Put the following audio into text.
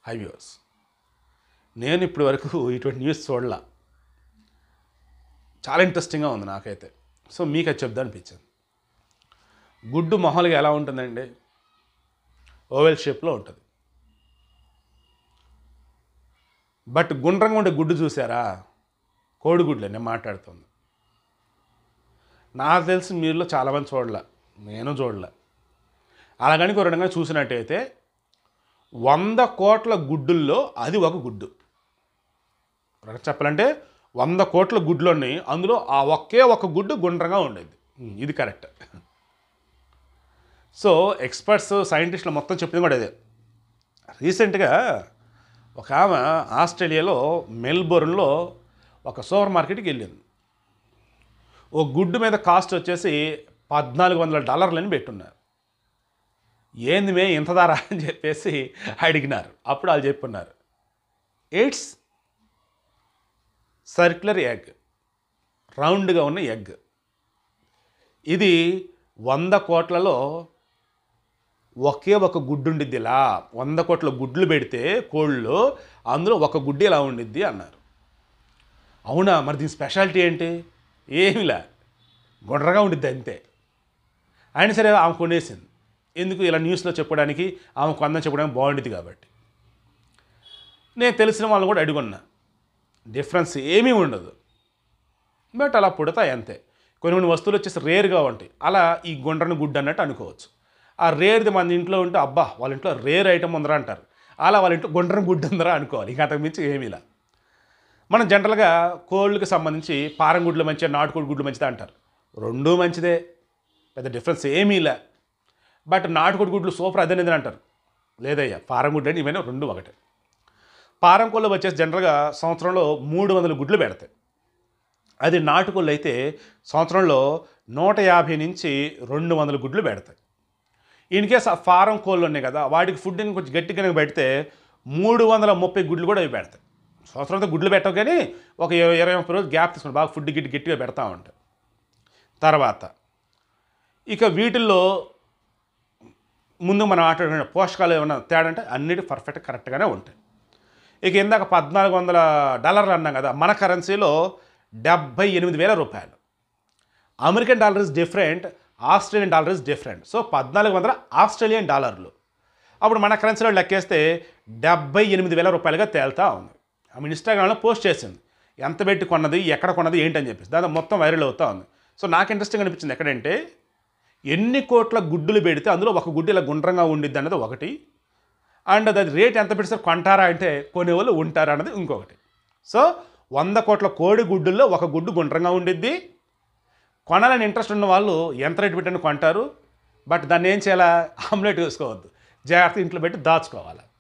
high viewers నేను ఇప్పటి వరకు ఇటువంటి న్యూస్ చూడలా చాలా ఇంట్రెస్టింగ్గా ఉంది నాకైతే సో మీకు అది చెప్దా అనిపించింది గుడ్డు మొహలుగా ఎలా ఉంటుందండి ఓవెల్ షేప్లో ఉంటుంది బట్ గుండ్రంగా ఉండే గుడ్డు చూసారా కోడిగుడ్లే నేను మాట్లాడుతుంది నాకు తెలిసి మీరులో చాలామంది చూడలే నేను చూడలే అలాగని కొరడంగా చూసినట్టయితే వంద కోట్ల గుడ్డుల్లో అది ఒక గుడ్డు కరెక్ట్ చెప్పాలంటే వంద కోట్ల గుడ్లు ఉన్నాయి అందులో ఆ ఒకే ఒక గుడ్డు గుండ్రంగా ఉండేది ఉమ్, ఇది కరెక్ట్ సో ఎక్స్పర్ట్స్ సైంటిస్టులు మొత్తం చెప్పింది కూడా అదే రీసెంట్గా ఒక ఆమె ఆస్ట్రేలియాలో మెల్బోర్న్లో ఒక సూపర్ మార్కెట్కి వెళ్ళింది ఓ గుడ్డు మీద కాస్ట్ వచ్చేసి పద్నాలుగు వందల డాలర్లని పెట్టున్నారు ఏంది మే ఇంత ధర అని చెప్పేసి అడిగినారు అప్పుడు వాళ్ళు చెప్పున్నారు ఎయిట్స్ సర్క్యులర్ ఎగ్ రౌండ్గా ఉన్న ఎగ్ ఇది వంద కోట్లలో ఒకే ఒక గుడ్డు ఉండిద్ది ఇలా వంద కోట్ల గుడ్లు పెడితే కోళ్ళు అందులో ఒక గుడ్డు ఇలా ఉండిద్ది అన్నారు అవునా మరి దీని స్పెషాలిటీ ఏంటి ఏమిలా గుండ్రగా ఉండిద్ది అంతే అయినా సరే ఆమె కొనేసింది ఎందుకు ఇలా న్యూస్లో చెప్పడానికి ఆమె కొందం చెప్పడానికి బాగుండేది కాబట్టి నేను తెలిసిన వాళ్ళు కూడా అడుగున్నా డిఫరెన్స్ ఏమీ ఉండదు బట్ అలా పుడతాయి అంతే కొన్ని కొన్ని వస్తువులు వచ్చేసి రేర్గా ఉంటాయి అలా ఈ గుండ్రని గుడ్డు అన్నట్టు అనుకోవచ్చు ఆ రేర్ది మన ఇంట్లో ఉంటే అబ్బా వాళ్ళ ఇంట్లో రేర్ ఐటమ్ ఉందరా అంటారు అలా వాళ్ళ ఇంట్లో గుండ్రని గుడ్డు ఉందరా అనుకోవాలి ఇంకా అంతకు మించి ఏమీలా మనం జనరల్గా కోళ్ళకి సంబంధించి పారం గుడ్లు మంచిగా నాటుకోడి గుడ్లు మంచిదా అంటారు రెండూ మంచిదే పెద్ద డిఫరెన్స్ ఏమీలే బట్ నాటుకోడి గుడ్లు సూపర్ అదనేది అంటారు లేదయ్యా పారం గుడ్డు అంటే ఇవన్నీ రెండు ఒకటే పారం కోళ్ళు వచ్చేసి జనరల్గా సంవత్సరంలో మూడు వందల గుడ్లు పెడతాయి అది నాటుకోళ్ళు అయితే సంవత్సరంలో నూట యాభై నుంచి రెండు వందల గుడ్లు పెడతాయి ఇన్ కేస్ ఆ ఫారం కోళ్ళు ఉన్నాయి కదా వాటికి ఫుడ్ కొంచెం గట్టి కనుక పెడితే మూడు వందల ముప్పై గుడ్లు కూడా అవి పెడతాయి సంవత్సరం అంతా గుడ్లు పెట్టవు కానీ ఒక ఇరవై ఇరవై ముప్పై రోజులు గ్యాప్ తీసుకుని బాగా ఫుడ్ గిట్టి గట్టిగా పెడతా ఉంటాయి తర్వాత ఇక వీటిల్లో ముందు మనం మాట్లాడుకునే పోషకాలు ఏమైనా తేడా అంటే అన్నిటి పర్ఫెక్ట్ కరెక్ట్గానే ఉంటాయి ఇక ఇందాక పద్నాలుగు వందల డాలర్లు అన్నాం కదా మన కరెన్సీలో డెబ్బై ఎనిమిది వేల రూపాయలు American dollar is different Australian dollar is different so పద్నాలుగు వందల ఆస్ట్రేలియన్ డాలర్లు అప్పుడు మన కరెన్సీలో లెక్కేస్తే డెబ్బై ఎనిమిది వేల రూపాయలుగా తేలుతా ఉంది ఆమె ఇన్స్టాగ్రామ్లో పోస్ట్ చేసింది ఎంత పెట్టి కొన్నది ఎక్కడ కొన్నది ఏంటని చెప్పేసి దాంతో మొత్తం వైరల్ అవుతా ఉంది సో నాకు ఇంట్రెస్టింగ్ అనిపించింది ఎక్కడంటే ఎన్ని కోట్ల గుడ్డులు పెడితే అందులో ఒక గుడ్డు ఇలా గుండ్రంగా ఉండిద్ది అన్నది ఒకటి అండ్ అది రేట్ ఎంత పెడితే కొంటారా అంటే కొనేవాళ్ళు ఉంటారా అన్నది ఇంకొకటి సో వంద కోట్ల కోడి గుడ్డుల్లో ఒక గుడ్డు గుండ్రంగా ఉండిద్ది కొనాలని ఇంట్రెస్ట్ ఉన్న వాళ్ళు ఎంత రేటు పెట్టని కొంటారు బట్ దాన్ని ఏం చేయాలా ఆమ్లెట్ వేసుకోవద్దు జాగ్రత్త ఇంట్లో పెట్టి దాచుకోవాలి